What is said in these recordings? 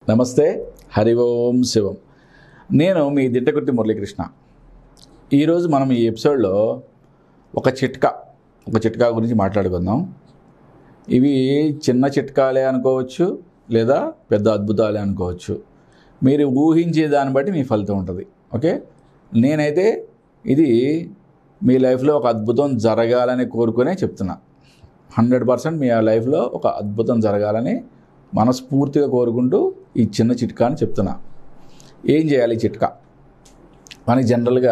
నమస్తే హరి ఓం శివం నేను మీ దిట్టకుర్తి మురళీకృష్ణ ఈరోజు మనం ఈ ఎపిసోడ్లో ఒక చిట్కా ఒక చిట్కా గురించి మాట్లాడుకుందాం ఇవి చిన్న చిట్కాలే అనుకోవచ్చు లేదా పెద్ద అద్భుతాలే అనుకోవచ్చు మీరు ఊహించే దాన్ని బట్టి మీ ఫలితం ఉంటుంది ఓకే నేనైతే ఇది మీ లైఫ్లో ఒక అద్భుతం జరగాలని కోరుకునే చెప్తున్నా హండ్రెడ్ పర్సెంట్ మీ లైఫ్లో ఒక అద్భుతం జరగాలని మనస్ఫూర్తిగా కోరుకుంటూ ఈ చిన్న చిట్కా అని చెప్తున్నా ఏం చేయాలి ఈ చిట్కా మనకి జనరల్గా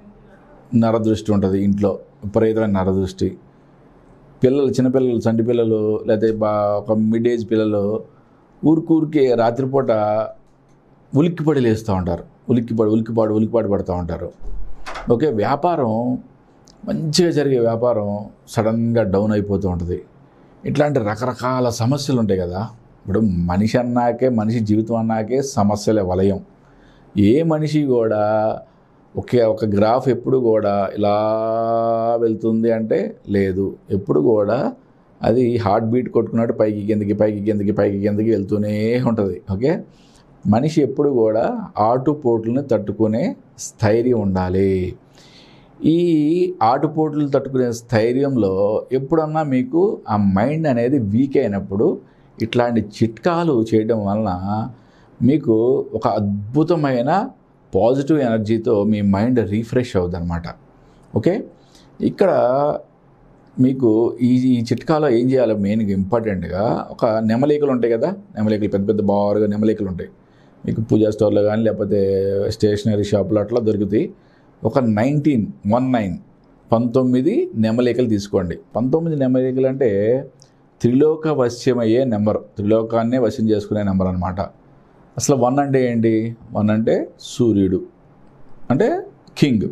నరదృష్టి ఉంటుంది ఇంట్లో విపరీతమైన నరదృష్టి పిల్లలు చిన్నపిల్లలు చంటి పిల్లలు లేకపోతే బా ఒక మిడ్ ఏజ్ పిల్లలు ఊరికూరికే రాత్రిపూట ఉలిక్కిపడి లేస్తూ ఉంటారు ఉలిక్కిపడి ఉలిక్కిపాడు ఉలిక్కిపాటు పడుతూ ఉంటారు ఓకే వ్యాపారం మంచిగా జరిగే వ్యాపారం సడన్గా డౌన్ అయిపోతూ ఉంటుంది ఇట్లాంటి రకరకాల సమస్యలు ఉంటాయి కదా ఇప్పుడు మనిషి అన్నాకే మనిషి జీవితం అన్నాకే సమస్యలే వలయం ఏ మనిషి కూడా ఒకే ఒక గ్రాఫ్ ఎప్పుడు కూడా ఇలా వెళ్తుంది అంటే లేదు ఎప్పుడు కూడా అది హార్ట్ బీట్ కొట్టుకున్నట్టు పైకి కిందకి పైకి కిందకి పైకి కిందకి వెళ్తూనే ఉంటుంది ఓకే మనిషి ఎప్పుడు కూడా ఆటుపోట్లను తట్టుకునే స్థైర్యం ఉండాలి ఈ ఆటుపోట్లు తట్టుకునే స్థైర్యంలో ఎప్పుడన్నా మీకు ఆ మైండ్ అనేది వీక్ అయినప్పుడు ఇట్లాంటి చిట్కాలు చేయడం వలన మీకు ఒక అద్భుతమైన పాజిటివ్ ఎనర్జీతో మీ మైండ్ రీఫ్రెష్ అవుతుంది అనమాట ఓకే ఇక్కడ మీకు ఈ ఈ చిట్కాలో ఏం చేయాలో మెయిన్గా ఇంపార్టెంట్గా ఒక నెమలికలు ఉంటాయి కదా నెమలికలు పెద్ద పెద్ద బారుగా నెమలికలు ఉంటాయి మీకు పూజా స్టోర్లో కానీ లేకపోతే స్టేషనరీ షాపులో అట్లా దొరుకుతాయి ఒక నైన్టీన్ వన్ నైన్ పంతొమ్మిది నెమలికలు తీసుకోండి పంతొమ్మిది నెమలికలు అంటే త్రిలోక వశ్యమయ్యే నెంబర్ త్రిలోకాన్నే వశ్యం చేసుకునే నెంబర్ అనమాట అసలు వన్ అంటే ఏంటి వన్ అంటే సూర్యుడు అంటే కింగ్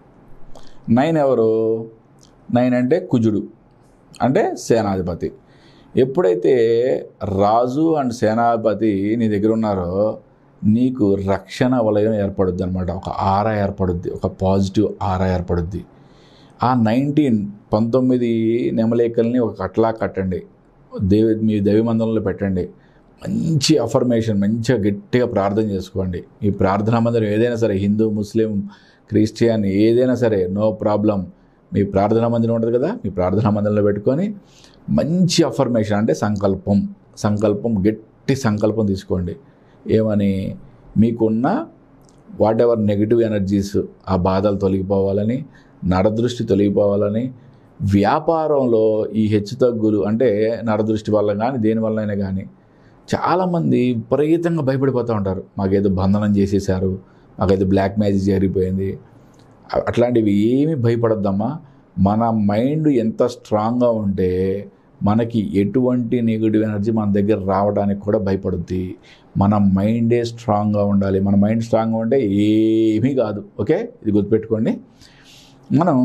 నైన్ ఎవరు నైన్ అంటే కుజుడు అంటే సేనాధిపతి ఎప్పుడైతే రాజు అండ్ సేనాధిపతి నీ దగ్గర ఉన్నారో నీకు రక్షణ వలయం ఏర్పడుద్ది అనమాట ఒక ఆరా ఏర్పడుద్ది ఒక పాజిటివ్ ఆరా ఏర్పడుద్ది ఆ నైన్టీన్ పంతొమ్మిది నెమలేకల్ని ఒక కట్లా కట్టండి దేవి మీ దేవి మందిరంలో పెట్టండి మంచి అఫర్మేషన్ మంచిగా గట్టిగా ప్రార్థన చేసుకోండి ఈ ప్రార్థనా మందిరం ఏదైనా సరే హిందూ ముస్లిం క్రిస్టియన్ ఏదైనా సరే నో ప్రాబ్లం మీ ప్రార్థనా మందిరం ఉంటుంది కదా మీ ప్రార్థనా మందిరంలో పెట్టుకొని మంచి అఫర్మేషన్ అంటే సంకల్పం సంకల్పం గట్టి సంకల్పం తీసుకోండి ఏమని మీకున్న వాట్ ఎవర్ నెగిటివ్ ఎనర్జీస్ ఆ బాధలు తొలగిపోవాలని నరదృష్టి తొలగిపోవాలని వ్యాపారంలో ఈ హెచ్చు తగ్గులు అంటే నరదృష్టి వల్ల కానీ దేని వల్లైనా కానీ చాలామంది విపరీతంగా భయపడిపోతూ ఉంటారు మాకేదో బంధనం చేసేసారు మాకైతే బ్లాక్ మ్యాజిక్ జరిగిపోయింది అట్లాంటివి ఏమీ భయపడద్దమ్మా మన మైండ్ ఎంత స్ట్రాంగ్గా ఉంటే మనకి ఎటువంటి నెగిటివ్ ఎనర్జీ మన దగ్గర రావడానికి కూడా భయపడుద్ది మన మైండే స్ట్రాంగ్గా ఉండాలి మన మైండ్ స్ట్రాంగ్గా ఉంటే ఏమీ కాదు ఓకే ఇది గుర్తుపెట్టుకోండి మనం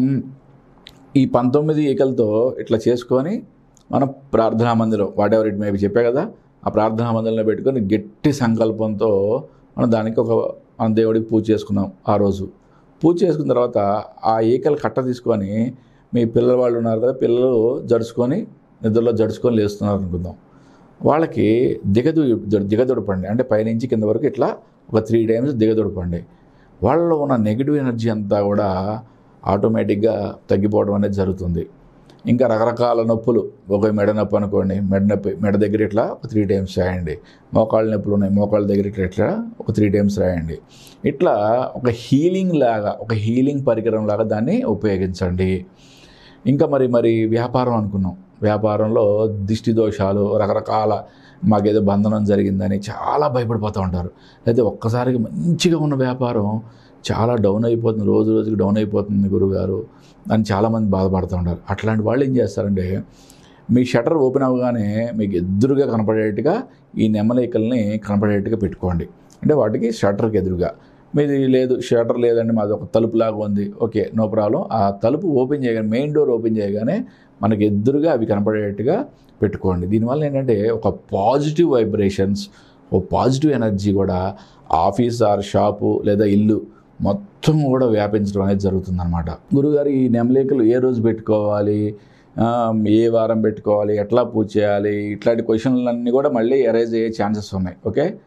ఈ పంతొమ్మిది ఏకలతో ఇట్లా చేసుకొని మనం ప్రార్థనా మందిరం వాట్ ఎవర్ ఇట్ మేబీ చెప్పా కదా ఆ ప్రార్థనా మందిరంలో పెట్టుకొని గట్టి సంకల్పంతో మనం దానికి ఒక మన దేవుడికి పూజ చేసుకున్నాం ఆ రోజు పూజ చేసుకున్న తర్వాత ఆ ఈకలు కట్ట తీసుకొని మీ పిల్లల వాళ్ళు ఉన్నారు కదా పిల్లలు జడుచుకొని నిద్రలో జడుచుకొని లేస్తున్నారు అనుకుందాం వాళ్ళకి దిగదు దిగదొడపండి అంటే పైనుంచి కింద వరకు ఇట్లా ఒక త్రీ టైమ్స్ దిగదొడపండి వాళ్ళలో ఉన్న నెగిటివ్ ఎనర్జీ అంతా కూడా ఆటోమేటిక్గా తగ్గిపోవడం అనేది జరుగుతుంది ఇంకా రకరకాల నొప్పులు ఒక మెడ నొప్పి అనుకోండి మెడ నొప్పి మెడ దగ్గర ఇట్లా ఒక త్రీ టైమ్స్ రాయండి మోకాళ్ళ నొప్పులు ఉన్నాయి మోకాళ్ళ దగ్గర ఇట్లా ఇట్లా ఒక త్రీ టైమ్స్ రాయండి ఇట్లా ఒక హీలింగ్ లాగా ఒక హీలింగ్ పరికరం లాగా దాన్ని ఉపయోగించండి ఇంకా మరి మరి వ్యాపారం అనుకున్నాం వ్యాపారంలో దిష్టి దోషాలు రకరకాల మాకేదో బంధనం జరిగిందని చాలా భయపడిపోతూ ఉంటారు అయితే ఒక్కసారికి మంచిగా ఉన్న వ్యాపారం చాలా డౌన్ అయిపోతుంది రోజు రోజుకి డౌన్ అయిపోతుంది గురుగారు అని చాలామంది బాధపడుతూ ఉంటారు అట్లాంటి వాళ్ళు ఏం చేస్తారంటే మీ షటర్ ఓపెన్ అవ్వగానే మీకు ఎదురుగా కనపడేట్టుగా ఈ నెమలికల్ని కనపడేట్టుగా పెట్టుకోండి అంటే వాటికి షటర్కి ఎదురుగా మీది లేదు షటర్ లేదండి మాది ఒక తలుపు లాగా ఉంది ఓకే నో ప్రాబ్లం ఆ తలుపు ఓపెన్ చేయగానే మెయిన్ డోర్ ఓపెన్ చేయగానే మనకి ఎదురుగా అవి కనపడేట్టుగా పెట్టుకోండి దీనివల్ల ఏంటంటే ఒక పాజిటివ్ వైబ్రేషన్స్ ఓ పాజిటివ్ ఎనర్జీ కూడా ఆఫీస్ ఆర్ షాపు లేదా ఇల్లు మొత్తం కూడా వ్యాపించడం అనేది జరుగుతుందన్నమాట గురుగారు ఈ నెమలికలు ఏ రోజు పెట్టుకోవాలి ఆ, ఏ వారం పెట్టుకోవాలి ఎట్లా పూజ చేయాలి ఇట్లాంటి క్వశ్చన్లన్నీ కూడా మళ్ళీ అరైజ్ అయ్యే ఛాన్సెస్ ఉన్నాయి ఓకే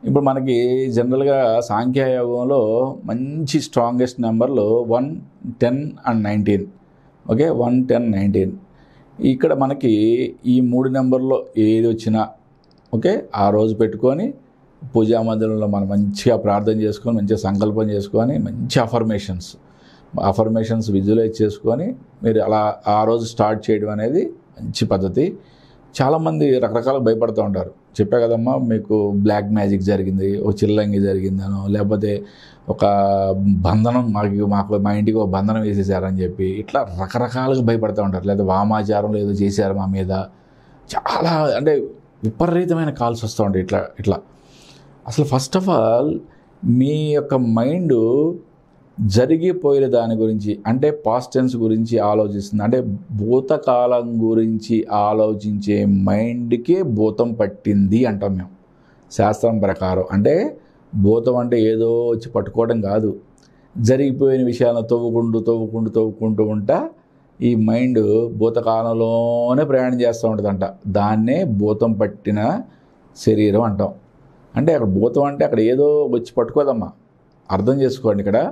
ఇప్పుడు మనకి జనరల్గా సాంఖ్యయోగంలో మంచి స్ట్రాంగెస్ట్ నెంబర్లు one ten and nineteen okay one ten nineteen ఇక్కడ మనకి ఈ మూడు నెంబర్లో ఏది వచ్చినా ఓకే ఆ రోజు పెట్టుకొని పూజా మందిరంలో మనం మంచిగా ప్రార్థన చేసుకొని మంచిగా సంకల్పం చేసుకొని మంచి అఫర్మేషన్స్ అఫర్మేషన్స్ విజువలైజ్ చేసుకొని మీరు అలా ఆ రోజు స్టార్ట్ చేయడం అనేది మంచి పద్ధతి చాలామంది రకరకాలుగా భయపడుతూ ఉంటారు చెప్పా కదమ్మా మీకు బ్లాక్ మ్యాజిక్ జరిగింది ఒక చిల్లంగి జరిగిందనో లేకపోతే ఒక బంధనం మాకు మాకు మా ఇంటికి ఒక బంధనం వేసేసారని చెప్పి ఇట్లా రకరకాలుగా భయపడుతూ ఉంటారు లేదా వామాచారం ఏదో చేశారు మా మీద చాలా అంటే విపరీతమైన కాల్స్ వస్తూ ఉంటాయి ఇట్లా ఇట్లా అసలు ఫస్ట్ ఆఫ్ ఆల్ మీ యొక్క మైండ్ జరిగిపోయిన దాని గురించి అంటే పాస్ట్ టెన్స్ గురించి ఆలోచిస్తుంది అంటే భూతకాలం గురించి ఆలోచించే మైండ్కే భూతం పట్టింది అంటాం మేము శాస్త్రం ప్రకారం అంటే భూతం అంటే ఏదో వచ్చి పట్టుకోవడం కాదు జరిగిపోయిన విషయాలను తవ్వుకుంటూ తవ్వుకుంటూ తవ్వుకుంటూ ఉంటా ఈ మైండ్ భూతకాలంలోనే ప్రయాణం చేస్తూ ఉంటుందంట దాన్నే భూతం పట్టిన శరీరం అంటాం అంటే అక్కడ భూతం అంటే అక్కడ ఏదో వచ్చి పట్టుకోదమ్మా అర్థం చేసుకోండి ఇక్కడ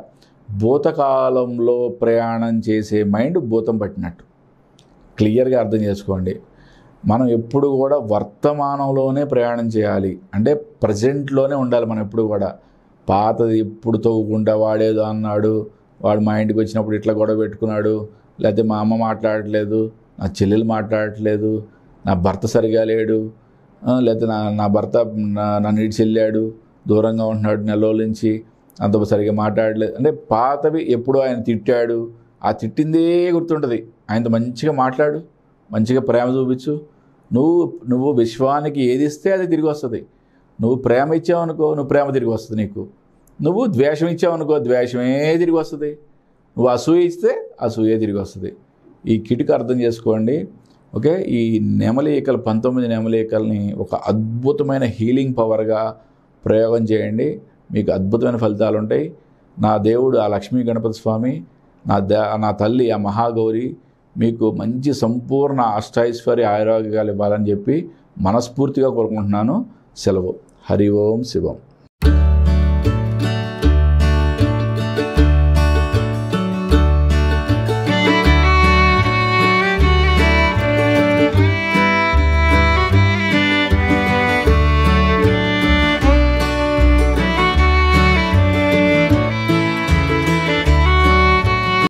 భూతకాలంలో ప్రయాణం చేసే మైండ్ భూతం పట్టినట్టు క్లియర్గా అర్థం చేసుకోండి మనం ఎప్పుడు కూడా వర్తమానంలోనే ప్రయాణం చేయాలి అంటే ప్రజెంట్లోనే ఉండాలి మనం ఎప్పుడు కూడా పాతది ఎప్పుడు తవ్వుకుంటా వాడేదో అన్నాడు వాడు మా ఇంటికి వచ్చినప్పుడు ఇట్లా గొడవ పెట్టుకున్నాడు లేకపోతే మా అమ్మ మాట్లాడట్లేదు నా చెల్లెలు మాట్లాడట్లేదు నా భర్త సరిగా లేడు ఆ, లేకపోతే నా నా భర్త నా- నన్ను ఇడిచి వెళ్ళాడు దూరంగా ఉంటున్నాడు నెల రోజుల నుంచి అంత సరిగా మాట్లాడలేదు అంటే పాతవి ఎప్పుడో ఆయన తిట్టాడు ఆ తిట్టిందే గుర్తుంటుంది ఆయనతో మంచిగా మాట్లాడు మంచిగా ప్రేమ చూపించు నువ్వు నువ్వు విశ్వానికి ఏది ఇస్తే అది తిరిగి వస్తుంది నువ్వు ప్రేమ ఇచ్చావనుకో నువ్వు ప్రేమ తిరిగి వస్తుంది నీకు నువ్వు ద్వేషం ఇచ్చావనుకో ద్వేషమే తిరిగి వస్తుంది నువ్వు అసూయ ఇస్తే అసూయే తిరిగి వస్తుంది ఈ కిటిక అర్థం చేసుకోండి ఓకే ఈ నెమలీకలు పంతొమ్మిది నెమలీకల్ని ఒక అద్భుతమైన హీలింగ్ పవర్గా ప్రయోగం చేయండి మీకు అద్భుతమైన ఫలితాలు ఉంటాయి నా దేవుడు ఆ లక్ష్మీ గణపతి స్వామి నా ద నా తల్లి ఆ మహాగౌరి మీకు మంచి సంపూర్ణ అష్టైశ్వర్య ఆరోగ్యాలు ఇవ్వాలని చెప్పి మనస్ఫూర్తిగా కోరుకుంటున్నాను సెలవు హరి ఓం శివం